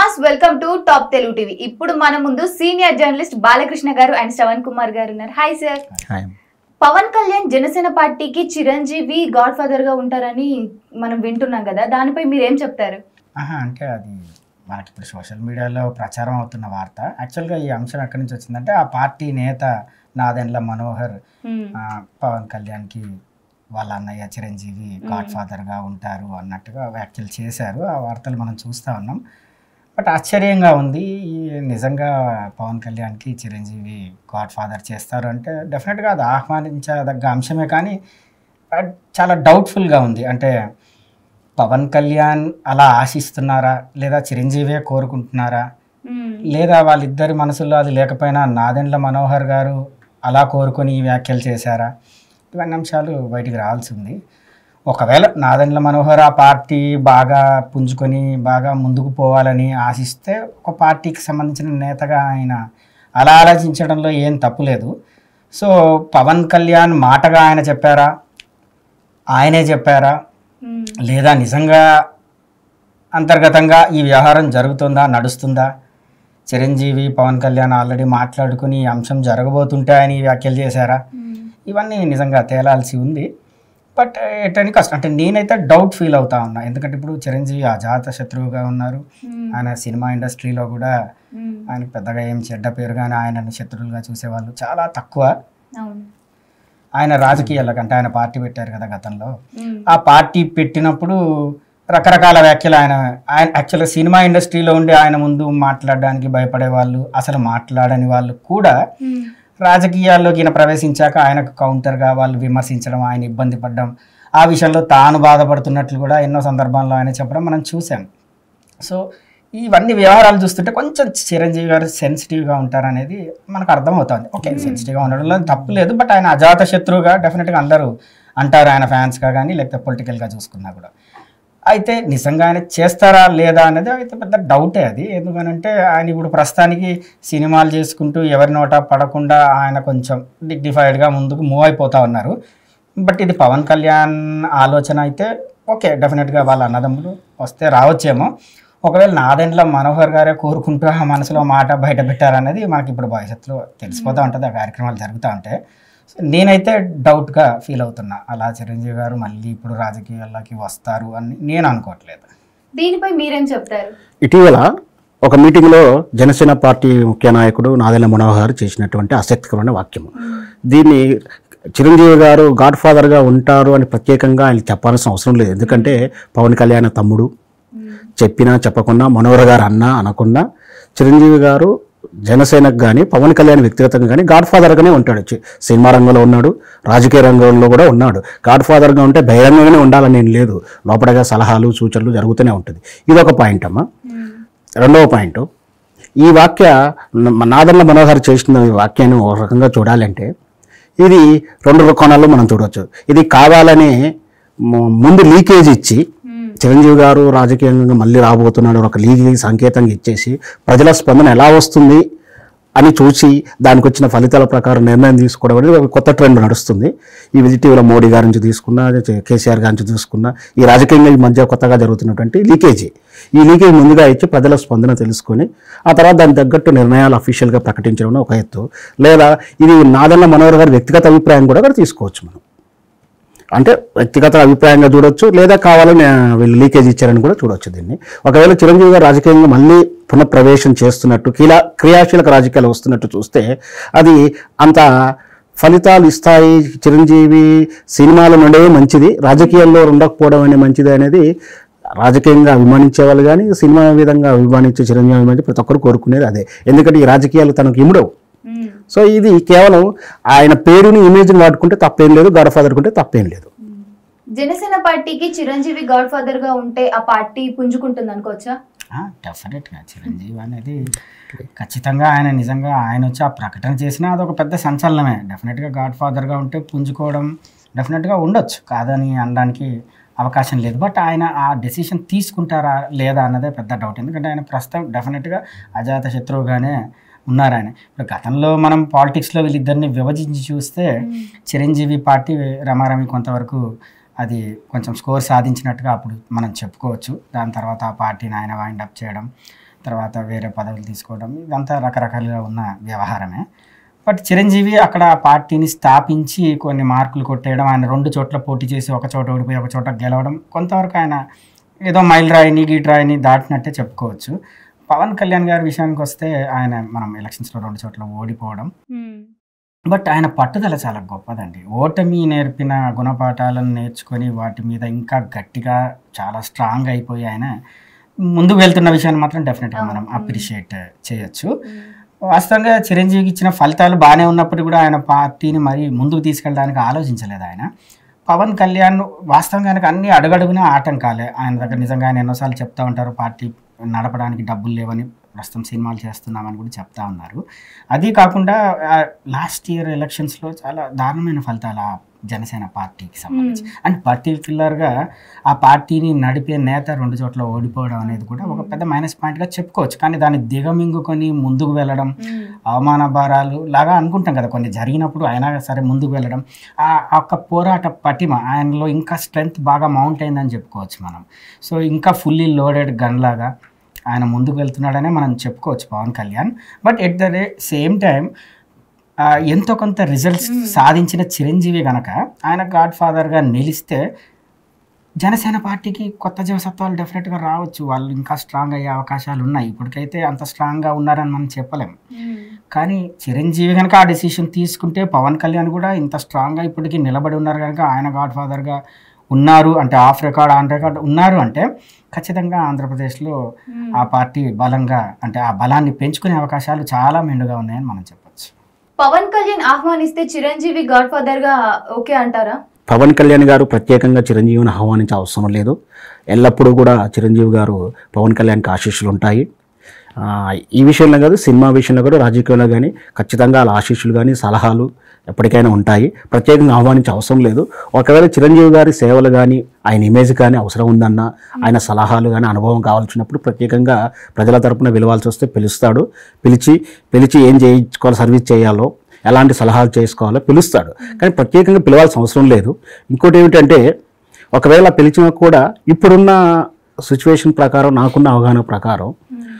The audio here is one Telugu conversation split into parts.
నమాస్ వెల్కమ్ టు టాప్ తెలుగు టీవీ ఇప్పుడు మన ముందు సీనియర్ జర్నలిస్ట్ బాలకృష్ణ గారు అండ్ శ్రవణ్ కుమార్ గారు ఉన్నారు hi sir hi Pawan Kalyan Janasena పార్టీకి చిరంజీవి గాడ్ ఫాదర్ గా ఉంటారని మనం వింటున్నాం కదా దానిపై మీరు ఏం చెప్తారు ఆహా, అంటే అది మనకి ఇప్పుడు సోషల్ మీడియాలో ప్రచారం అవుతున్న వార్త యాక్చువల్గా ఈ అంశం ఎక్కడి నుంచి వచ్చిందంటే ఆ పార్టీ నేత నాదెండ్ల మనోహర్ హ్మ్. ఆ, పవన్ కళ్యాణ్కి వాళ్ళ అన్నయ్య చిరంజీవి గాడ్ ఫాదర్గా ఉంటారు అన్నట్టుగా వ్యాఖ్యలు చేశారు ఆ వార్తలు మనం చూస్తూ ఉన్నాం బట్ ఆశ్చర్యంగా ఉంది ఈ నిజంగా పవన్ కళ్యాణ్కి చిరంజీవి గాడ్ ఫాదర్ చేస్తారు అంటే డెఫినెట్గా అది ఆహ్వానించదగ్గ అంశమే కానీ అది చాలా డౌట్ఫుల్గా ఉంది అంటే పవన్ కళ్యాణ్ అలా ఆశిస్తున్నారా లేదా చిరంజీవే కోరుకుంటున్నారా హ్మ్. లేదా వాళ్ళిద్దరి మనసులో అది లేకపోయినా నాదెండ్ల మనోహర్ గారు అలా కోరుకొని ఈ వ్యాఖ్యలు చేశారా ఇవన్నీ అంశాలు బయటికి రావాల్సి ఉంది ఒకవేళ నాదెండ్ల మనోహర్ ఆ పార్టీ బాగా పుంజుకొని బాగా ముందుకు పోవాలని ఆశిస్తే ఒక పార్టీకి సంబంధించిన నేతగా ఆయన అలా ఆలోచించడంలో ఏం తప్పు లేదు సో పవన్ కళ్యాణ్ మాటగా ఆయన చెప్పారా ఆయనే చెప్పారా హ్మ్. లేదా నిజంగా అంతర్గతంగా ఈ వ్యవహారం జరుగుతుందా నడుస్తుందా చిరంజీవి పవన్ కళ్యాణ్ ఆల్రెడీ మాట్లాడుకుని ఈ అంశం జరగబోతుంటే అని వ్యాఖ్యలు చేశారా హ్మ్. ఇవన్నీ నిజంగా తేలాల్సి ఉంది బట్ ఎటని కష్టం అంటే నేనైతే డౌట్ ఫీల్ అవుతా ఉన్నా ఎందుకంటే ఇప్పుడు చిరంజీవి అజాత శత్రువుగా ఉన్నారు హ్మ్. ఆయన సినిమా ఇండస్ట్రీలో కూడా హ్మ్. ఆయనకు పెద్దగా ఏం చెడ్డ పేరు కానీ ఆయనను శత్రువులుగా చూసేవాళ్ళు చాలా తక్కువ అవును ఆయన రాజకీయాలకు అంటే ఆయన పార్టీ పెట్టారు కదా గతంలో హ్మ్. ఆ పార్టీ పెట్టినప్పుడు రకరకాల వ్యాఖ్యలు ఆయన ఆయన యాక్చువల్గా సినిమా ఇండస్ట్రీలో ఉండి ఆయన ముందు మాట్లాడడానికి భయపడే వాళ్ళు అసలు మాట్లాడని వాళ్ళు కూడా హ్మ్. రాజకీయాల్లోకి ఈయన ప్రవేశించాక ఆయనకు కౌంటర్గా వాళ్ళు విమర్శించడం ఆయన ఇబ్బంది పడడం ఆ విషయంలో తాను బాధపడుతున్నట్లు కూడా ఎన్నో సందర్భాల్లో ఆయన చెప్పడం మనం చూసాం సో ఇవన్నీ వ్యవహారాలు చూస్తుంటే కొంచెం చిరంజీవి గారు సెన్సిటివ్గా ఉంటారనేది మనకు అర్థమవుతుంది ఓకే సెన్సిటివ్గా ఉండడంలో తప్పు లేదు బట్ ఆయన అజాత శత్రువుగా డెఫినెట్గా అందరూ అంటారు ఆయన ఫ్యాన్స్గా కానీ లేకపోతే పొలిటికల్గా చూసుకున్నా కూడా అయితే నిజంగా ఆయన చేస్తారా లేదా అనేది అయితే పెద్ద డౌటే అది ఎందుకనంటే ఆయన ఇప్పుడు ప్రస్తుతానికి సినిమాలు చేసుకుంటూ ఎవరి నోట పడకుండా ఆయన కొంచెం డిగ్నిఫైడ్గా ముందుకు మూవ్ అయిపోతా ఉన్నారు బట్ ఇది పవన్ కళ్యాణ్ ఆలోచన అయితే ఓకే డెఫినెట్గా వాళ్ళ అన్నదమ్ములు వస్తే రావచ్చేమో ఒకవేళ నాదెండ్ల మనోహర్ గారే కోరుకుంటూ ఆ మనసులో మాట బయట పెట్టారనేది మనకి ఇప్పుడు భవిష్యత్తులో తెలిసిపోతూ ఉంటుంది ఆ కార్యక్రమాలు జరుగుతూ ఉంటాయి సో నేనైతే డౌట్గా ఫీల్ అవుతున్నా అలా చిరంజీవి గారు మళ్ళీ ఇప్పుడు రాజకీయాల్లోకి వస్తారు అని నేను అనుకోవట్లేదు దీనిపై మీరేం చెప్తారు ఇటీవల ఒక మీటింగ్లో జనసేన పార్టీ ముఖ్య నాయకుడు నాదెళ్ల మనోహర్ గారు చేసినటువంటి ఆసక్తికరమైన వాక్యం దీన్ని చిరంజీవి గారు గాడ్ ఫాదర్గా ఉంటారు అని ప్రత్యేకంగా ఆయన చెప్పాల్సిన అవసరం లేదు ఎందుకంటే పవన్ కళ్యాణ్ తమ్ముడు హ్మ్. చెప్పినా చెప్పకుండా మనోహర్ గారు అన్నా అనకుండా చిరంజీవి గారు జనసేనకు కానీ పవన్ కళ్యాణ్ వ్యక్తిగతంగా కానీ గాడ్ ఫాదర్గానే ఉంటాడు చి- సినిమా రంగంలో ఉన్నాడు రాజకీయ రంగంలో కూడా ఉన్నాడు గాడ్ ఫాదర్గా ఉంటే బహిరంగంగానే ఉండాలని ఏం లేదు లోపలగా సలహాలు సూచనలు జరుగుతూనే ఉంటుంది ఇది ఒక పాయింట్ అమ్మా హ్మ్. రెండవ పాయింట్ ఈ వాక్య న- నాదన్న మనోహర్ చేసిన ఈ వాక్యాన్ని ఒక రకంగా చూడాలంటే ఇది రెండు కోణాల్లో మనం చూడవచ్చు ఇది కావాలని ము- ముందు లీకేజ్ ఇచ్చి హ్మ్. చిరంజీవి గారు రాజకీయంగా మళ్ళీ రాబోతున్నాడు ఒక లీగ్ సంకేతంగా ఇచ్చేసి ప్రజల స్పందన ఎలా వస్తుంది అని చూసి దానికి వచ్చిన ఫలితాల ప్రకారం నిర్ణయం తీసుకోవడం అనేది ఒక కొత్త ట్రెండ్ నడుస్తుంది ఈ ఇటీవల మోడీ గారి నుంచి తీసుకున్నా చే- కేసీఆర్ గారి నుంచి తీసుకున్నా ఈ రాజకీయంగా ఈ మధ్య కొత్తగా జరుగుతున్నటువంటి లీకేజీ ఈ లీకేజ్ ముందుగా ఇచ్చి ప్రజల స్పందన తెలుసుకొని ఆ తర్వాత దానికి తగ్గట్టు నిర్ణయాలు అఫీషియల్గా ప్రకటించడం ఒక ఎత్తు లేదా ఇది నాదన్న మనోహర్ గారి వ్యక్తిగత అభిప్రాయం కూడా అక్కడ తీసుకోవచ్చు మనం అంటే వ్యక్తిగత అభిప్రాయంగా చూడొచ్చు లేదా కావాలని ఆ, వీళ్ళు లీకేజ్ ఇచ్చారని కూడా చూడొచ్చు దీన్ని ఒకవేళ చిరంజీవి గారు రాజకీయంగా మళ్ళీ పునఃప్రవేశం చేస్తున్నట్టు కీలా క్రియాశీలక రాజకీయాలు వస్తున్నట్టు చూస్తే అది అంత ఫలితాలు ఇస్తాయి చిరంజీవి సినిమాల నుండే మంచిది రాజకీయాల్లో ఉండకపోవడం అనే మంచిది అనేది రాజకీయంగా అభిమానించే వాళ్ళు కానీ సినిమా విధంగా అభిమానించే చిరంజీవి అభిమానించే ప్రతి ఒక్కరు కోరుకునేది అదే ఎందుకంటే ఈ రాజకీయాలు తనకు ఇముడవు హ్మ్. సో ఇది కేవలం ఆయన పేరుని ఇమేజ్ని వాడుకుంటే తప్పేం లేదు గాడ్ ఫాదర్ కుంటే తప్పేం లేదు జనసేన పార్టీకి చిరంజీవి గాడ్ ఫాదర్ గా ఉంటే ఆ పార్టీ పుంజుకుంటుంది అనుకోవచ్చా డెఫినెట్గా చిరంజీవి అనేది ఖచ్చితంగా ఆయన నిజంగా ఆయన వచ్చి ఆ ప్రకటన చేసినా అదొక పెద్ద సంచలనమే డెఫినెట్గా గాడ్ ఫాదర్గా ఉంటే పుంజుకోవడం డెఫినెట్గా ఉండొచ్చు కాదని అనడానికి అవకాశం లేదు బట్ ఆయన ఆ డెసిషన్ తీసుకుంటారా లేదా అన్నదే పెద్ద డౌట్ ఎందుకంటే ఆయన ప్రస్తుతం డెఫినెట్గా అజాత శత్రువుగానే ఉన్నారు ఆయన ఇప్పుడు గతంలో మనం పాలిటిక్స్లో వీళ్ళిద్దరిని విభజించి చూస్తే చిరంజీవి పార్టీ రమారమి కొంతవరకు అది కొంచెం స్కోర్ సాధించినట్టుగా అప్పుడు మనం చెప్పుకోవచ్చు దాని తర్వాత ఆ పార్టీని ఆయన వైండ్ అప్ చేయడం తర్వాత వేరే పదవులు తీసుకోవడం ఇదంతా రకరకాలుగా ఉన్న వ్యవహారమే బట్ చిరంజీవి అక్కడ ఆ పార్టీని స్థాపించి కొన్ని మార్కులు కొట్టేయడం ఆయన రెండు చోట్ల పోటీ చేసి ఒక చోట ఓడిపోయి ఒక చోట గెలవడం కొంతవరకు ఆయన ఏదో మైల్ రాయిని గీట్ రాయిని దాటినట్టే చెప్పుకోవచ్చు పవన్ కళ్యాణ్ గారి విషయానికి వస్తే ఆయన మనం ఎలక్షన్స్లో రెండు చోట్ల ఓడిపోవడం బట్ ఆయన పట్టుదల చాలా గొప్పదండి ఓటమి నేర్పిన గుణపాఠాలను నేర్చుకొని వాటి మీద ఇంకా గట్టిగా చాలా స్ట్రాంగ్ అయిపోయి ఆయన ముందుకు వెళ్తున్న విషయాన్ని మాత్రం డెఫినెట్గా మనం అవును. అప్రిషియేట్ చేయొచ్చు వాస్తవంగా చిరంజీవికి ఇచ్చిన ఫలితాలు బాగానే ఉన్నప్పుడు కూడా ఆయన పార్టీని మరి ముందుకు తీసుకెళ్ళడానికి ఆలోచించలేదు ఆయన పవన్ కళ్యాణ్ వాస్తవంగా ఆయనకు అన్ని అడుగడుగునా ఆటంకాలే ఆయన దగ్గర నిజంగా ఆయన ఎన్నోసార్లు చెప్తా ఉంటారు పార్టీ నడపడానికి డబ్బులు లేవని ప్రస్తుతం సినిమాలు చేస్తున్నామని కూడా చెప్తా ఉన్నారు అది కాకుండా లాస్ట్ ఇయర్ ఎలక్షన్స్లో చాలా దారుణమైన ఫలితాలు ఆ జనసేన పార్టీకి సంబంధించి అండ్ పర్టికులర్గా ఆ పార్టీని నడిపే నేత రెండు చోట్ల ఓడిపోవడం అనేది కూడా ఒక పెద్ద మైనస్ పాయింట్గా చెప్పుకోవచ్చు కానీ దాన్ని దిగమింగుకొని ముందుకు వెళ్ళడం అవమాన భారాలు లాగా అనుకుంటాం కదా కొన్ని జరిగినప్పుడు అయినా సరే ముందుకు వెళ్ళడం ఆ ఆ ఒక్క పోరాట పటిమ ఆయనలో ఇంకా స్ట్రెంగ్త్ బాగా మౌంట్ అయిందని చెప్పుకోవచ్చు మనం సో ఇంకా ఫుల్లీ లోడెడ్ గన్ లాగా ఆయన ముందుకు వెళ్తున్నాడనే మనం చెప్పుకోవచ్చు Pawan Kalyan but at the రే సేమ్ టైం ఎంతో కొంత రిజల్ట్స్ సాధించిన చిరంజీవి గనక ఆయన గాడ్ ఫాదర్గా నిలిస్తే జనసేన పార్టీకి కొత్త జీవసత్వాలు డెఫినెట్గా రావచ్చు వాళ్ళు ఇంకా స్ట్రాంగ్ అయ్యే అవకాశాలు ఉన్నాయి ఇప్పటికైతే అంత స్ట్రాంగ్గా ఉన్నారని మనం చెప్పలేం కానీ చిరంజీవి కనుక ఆ డెసిషన్ తీసుకుంటే పవన్ కళ్యాణ్ కూడా ఇంత స్ట్రాంగ్గా ఇప్పటికీ నిలబడి ఉన్నారు కనుక ఆయన గాడ్ ఫాదర్గా ఉన్నారు అంటే ఆఫ్ రికార్డ్ ఆన్ రికార్డ్ ఉన్నారు అంటే ఖచ్చితంగా ఆంధ్రప్రదేశ్లో ఆ పార్టీ బలంగా అంటే ఆ బలాన్ని పెంచుకునే అవకాశాలు చాలా మెండుగా ఉన్నాయని మనం చెప్పొచ్చు పవన్ కళ్యాణ్ ఆహ్వానిస్తే చిరంజీవి గాడ్ ఫాదర్ గా ఓకే అంటారా పవన్ కళ్యాణ్ గారు ప్రత్యేకంగా చిరంజీవిని ఆహ్వానించే అవసరం లేదు ఎల్లప్పుడూ కూడా చిరంజీవి గారు పవన్ కళ్యాణ్కి ఆశీస్సులు ఉంటాయి ఆ, ఈ విషయంలో కాదు సినిమా విషయంలో కూడా రాజకీయంలో కానీ ఖచ్చితంగా వాళ్ళ ఆశీస్సులు కానీ సలహాలు ఎప్పటికైనా ఉంటాయి ప్రత్యేకంగా ఆహ్వానించే అవసరం లేదు ఒకవేళ చిరంజీవి గారి సేవలు కానీ ఆయన ఇమేజ్ కానీ అవసరం ఉందన్న ఆయన సలహాలు కానీ అనుభవం కావాల్సినప్పుడు ప్రత్యేకంగా ప్రజల తరపున పిలవాల్సి వస్తే పిలుస్తాడు పిలిచి పిలిచి ఏం చేయించుకోవాలి సర్వీస్ చేయాలో ఎలాంటి సలహాలు చేసుకోవాలో పిలుస్తాడు కానీ ప్రత్యేకంగా పిలవాల్సిన అవసరం లేదు ఇంకోటి ఏమిటంటే ఒకవేళ పిలిచినా కూడా ఇప్పుడున్న సిచ్యువేషన్ ప్రకారం నాకున్న అవగాహన ప్రకారం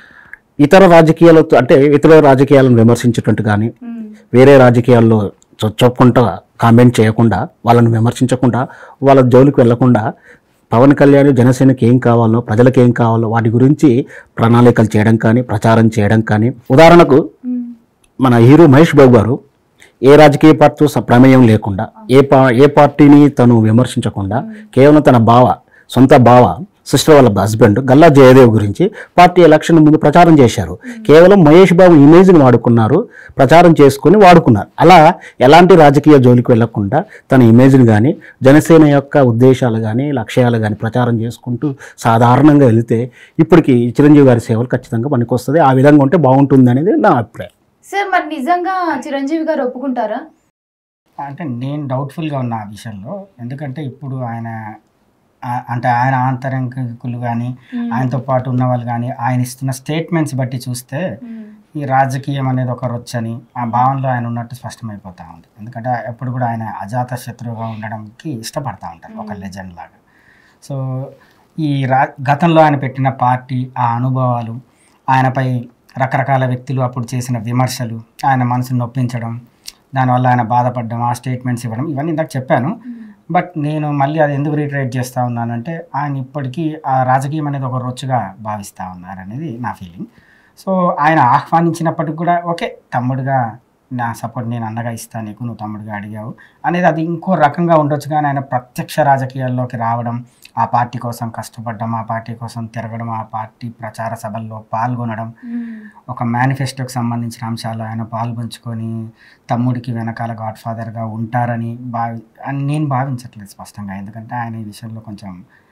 ఇతర రాజకీయాలతో అంటే ఇతర రాజకీయాలను విమర్శించేటట్టు కానీ వేరే రాజకీయాల్లో చొ- చెప్పకుండా కామెంట్ చేయకుండా వాళ్ళని విమర్శించకుండా వాళ్ళ జోలికి వెళ్లకుండా పవన్ కళ్యాణ్ జనసేనకి ఏం కావాలో ప్రజలకు ఏం కావాలో వాటి గురించి ప్రణాళికలు చేయడం కానీ ప్రచారం చేయడం కానీ ఉదాహరణకు మన హీరో మహేష్ బాబు గారు ఏ రాజకీయ పార్టీతో స- ప్రమేయం లేకుండా ఏ పా ఏ పార్టీని తను విమర్శించకుండా కేవలం తన బావ సొంత బావ సిస్టర్ వాళ్ళ హస్బెండ్ గల్లా జయదేవ్ గురించి పార్టీ ఎలక్షన్ ముందు ప్రచారం చేశారు కేవలం మహేష్ బాబు ఇమేజ్ని వాడుకున్నారు ప్రచారం చేసుకొని వాడుకున్నారు అలా ఎలాంటి రాజకీయ జోలికి వెళ్లకుండా తన ఇమేజ్ని కానీ జనసేన యొక్క ఉద్దేశాలు కానీ లక్ష్యాలు కానీ ప్రచారం చేసుకుంటూ సాధారణంగా వెళితే ఇప్పటికి చిరంజీవి గారి సేవలు ఖచ్చితంగా పనికొస్తుంది ఆ విధంగా ఉంటే బాగుంటుంది అనేది నా అభిప్రాయం సార్ మరి నిజంగా చిరంజీవి గారు ఒప్పుకుంటారా అంటే నేను డౌట్ఫుల్గా ఉన్నా ఆ విషయంలో ఎందుకంటే ఇప్పుడు ఆయన ఆ- అంటే ఆయన ఆంతరంగికులు కానీ ఆయనతో పాటు ఉన్న వాళ్ళు కానీ ఆయన ఇస్తున్న స్టేట్మెంట్స్ బట్టి చూస్తే ఈ రాజకీయం అనేది ఒక రొచ్చని ఆ భావనలో ఆయన ఉన్నట్టు స్పష్టమైపోతా ఉంది ఎందుకంటే ఎప్పుడు కూడా ఆయన అజాత శత్రువుగా ఉండడానికి ఇష్టపడతా ఉంటారు ఒక లెజెండ్ లాగా సో ఈ రా గతంలో ఆయన పెట్టిన పార్టీ ఆ అనుభవాలు ఆయనపై రకరకాల వ్యక్తులు అప్పుడు చేసిన విమర్శలు ఆయన మనసును నొప్పించడం దానివల్ల ఆయన బాధపడడం ఆ స్టేట్మెంట్స్ ఇవ్వడం ఇవన్నీ ఇందాక చెప్పాను బట్ నేను మళ్ళీ అది ఎందుకు రీట్రేట్ చేస్తూ ఉన్నానంటే ఆయన ఇప్పటికీ ఆ రాజకీయం అనేది ఒక రొచ్చుగా భావిస్తూ ఉన్నారనేది నా ఫీలింగ్ సో ఆయన ఆహ్వానించినప్పటికి కూడా ఓకే తమ్ముడుగా నా సపోర్ట్ నేను అన్నగా ఇస్తాను నీకు నువ్వు తమ్ముడుగా అడిగావు అనేది అది ఇంకో రకంగా ఉండొచ్చు కానీ ఆయన ప్రత్యక్ష రాజకీయాల్లోకి రావడం ఆ పార్టీ కోసం కష్టపడడం ఆ పార్టీ కోసం తిరగడం ఆ పార్టీ ప్రచార సభల్లో పాల్గొనడం ఒక మేనిఫెస్టోకి సంబంధించిన అంశాలు ఆయన పాల్పంచుకొని తమ్ముడికి వెనకాల గాడ్ ఫాదర్గా ఉంటారని భావి అని నేను భావించట్లేదు స్పష్టంగా ఎందుకంటే ఆయన ఈ విషయంలో కొంచెం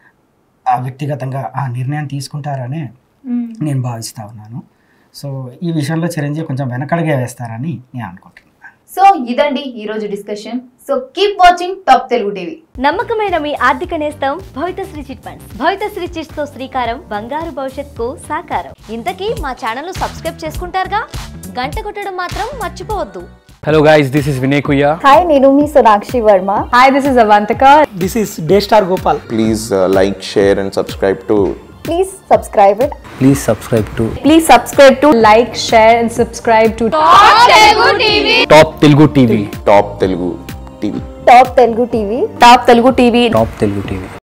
ఆ వ్యక్తిగతంగా ఆ నిర్ణయం తీసుకుంటారనే నేను భావిస్తా ఉన్నాను సో ఈ విషయంలో చిరంజీవి కొంచెం వెనకడిగే వేస్తారని నేను అనుకుంటున్నాను సో ఇదండి ఈ రోజు discussion so keep watching Top Telugu TV నమ్మకమైన మీ ఆర్థిక నేస్తం భవితశ్రీ చిట్ ఫండ్స్ భవితశ్రీ చిట్స్ తో శ్రీకారం బంగారు భవిష్యత్తుకు సాకారం ఇంతకీ మా ఛానల్ సబ్స్క్రైబ్ చేసుకుంటారుగా గంట కొట్టడం మాత్రం మర్చిపోవద్దు Hello guys, this is Vinay Kuya. Hi, నేను మీ Sonakshi Varma Hi, this is Avantika. This is Daystar Gopal. please uh, like, share, and subscribe to Please subscribe it. Please subscribe to Please subscribe to like, share, and subscribe to Top Telugu TV. Top Telugu TV Top Telugu TV. Top Telugu TV. Top Telugu TV.